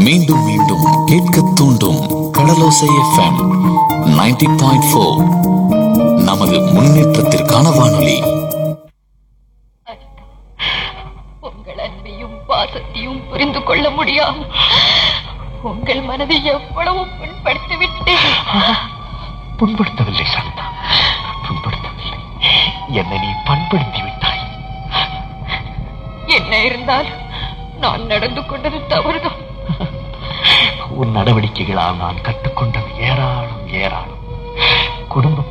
மீண்டும் மீண்டும் கேட்க தூண்டும் கடலோசை எஃப்எம் 90.4 பாயிண்ட் நமது முன்னேற்றத்திற்கான வானொலி உங்கள் அன்பையும் பாசத்தையும் புரிந்து கொள்ள முடியாமல் உங்கள் மனதை எவ்வளவு புண்படுத்தி விட்டேன் புண்படுத்தவில்லை சாந்தா புண்படுத்தவில்லை என்னை நீ பண்படுத்தி விட்டாய் என்ன இருந்தால் நான் நடந்து கொண்டது தவறுதான் உன் நடவடிக்கைகளால் நான் கற்றுக்கொண்டது ஏராளம் ஏராளம் குடும்ப